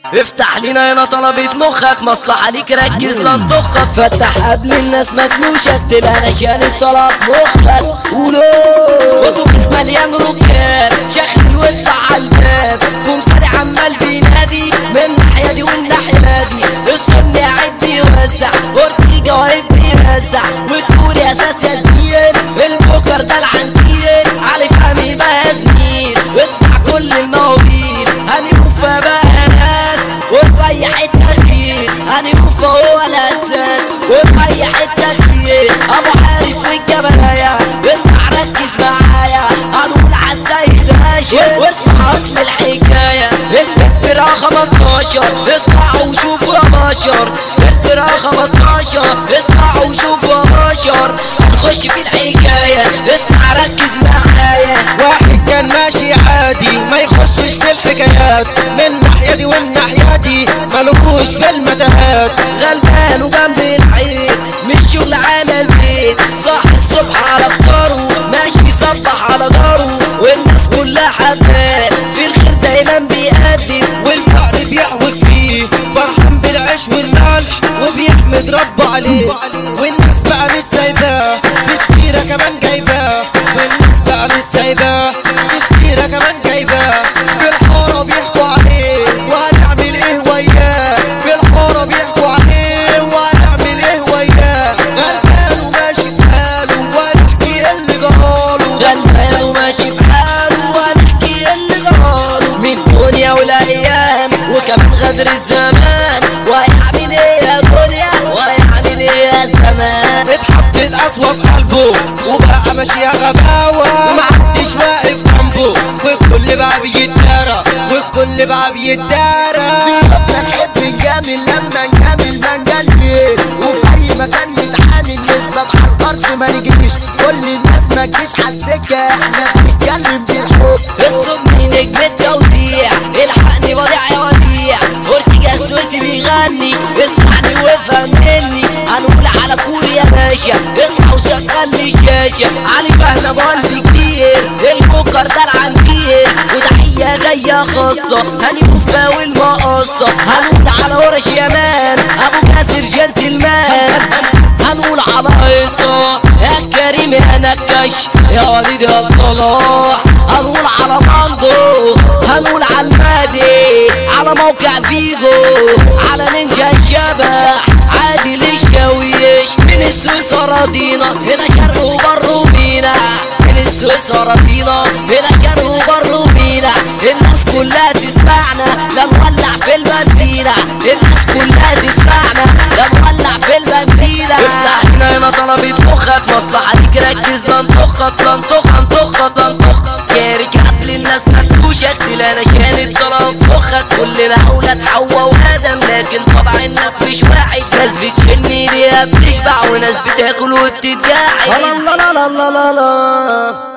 افتح لينا هنا طلبت مخك مصلحة ليك ركز لا تضخك فتح قبل الناس ما تلوشك تبقى نشان الطلب مخك قولوا وتوكس مليان ركاب شغل وادفع على الباب كون سارع عمال بينادي من الناحية دي والناحية دي الصن قاعد بيوزع اورتيجا واقف بيرزع وتقول يا اساس يا زميل البوكر ده العنتيل علي فهمي بقى يا زميل واسمع كل المواويل هنشوف بقى ناس وفي اي حتة كتير هنشوف هو الاساس وفي اي حتة كتير ابو حارف والجبلايا اسمع ركز معايا هنقول عالسيد هاشم واسمع اصل الحكاية الفرقة 15 اسمعوا وشوفوا يا بشر الفرقة 15 اسمعوا وشوفوا يا بشر هنخش في الحكاية اسمع ركز معايا واحد كان ماشي عادي ما يخشش في الحكايات من الناحية دي والناحية دي ملوش في المتاهات غلبان وجنب الحيط مش شغل على البيت صاحي الصبح على فطاره ماشي يصبح على جاره والناس كلها حباه في الخير دايما بيقدم والفقر بيحوج فيه فرحان بالعيش والملح وبيحمد ربه عليه والناس بقى مش سايباه في السيرة كمان جايباه والناس بقى مش سايباه في السيرة كمان جايباه في الحارة بيحكوا عليه وهنعمل ايه وياه في الحارة بيحكوا عليه وهنعمل ايه وياه غلبان وماشي في حاله ونحكي اللي جراله غلبان وماشي في حاله ونحكي اللي جراله من الدنيا والايام وكمان غدر الزمان وهيعمل ايه يا دنيا وهيعمل ايه يا زمان اتحطت قسوة في قلبه وبقى ماشية غباوة ومحدش واقف جنبه والكل بقى بيتدارى والكل بقى بيتدارى احنا نحب نجامل لما نجامل ما نجلش وفي اي مكان نتعامل نثبت على الارض ما نجيش كل الناس ما تجيش على السكه احنا بنتكلم بالحب الصبح نجم التوزيع الحقني وضيع يا وديع اورتيجا السويسي بيغني اسمعني وافهم مني هنقول على كوري يا باشا اصحى وشغل لي الشاشة علي فهنا بند كبير البوكر ده العنتير وتحية جاية خاصة هنشوف والمقصة هنقول على ورش يمان ابو كاسر جنتلمان هنقول على قصة يا كريم يا نكش يا وليد يا صلاح هنقول على ماندو هنقول على المادي على موقع فيجو على نينجا الشبح عادل الشاويش من السويس اراضينا هنا شرق وبر ومينا من السويس اراضينا هنا شرق وبر ومينا الناس كلها تسمعنا لا نولع في البنزينة الناس كلها تسمعنا لا نولع في البنزينة افتح لنا هنا طلبت مخك مصلحة ليك ركز لا نطخك لا نطخ نطخك لا نطخ كارك قبل الناس ما تكوشك تلاقي كانت طلب مخك كلنا اولاد حوا وادم لكن طبع الناس مش واحد ناس بتشيل ميريا بتشبع وناس بتاكل وبتتجاعد لا لا لا لا لا لا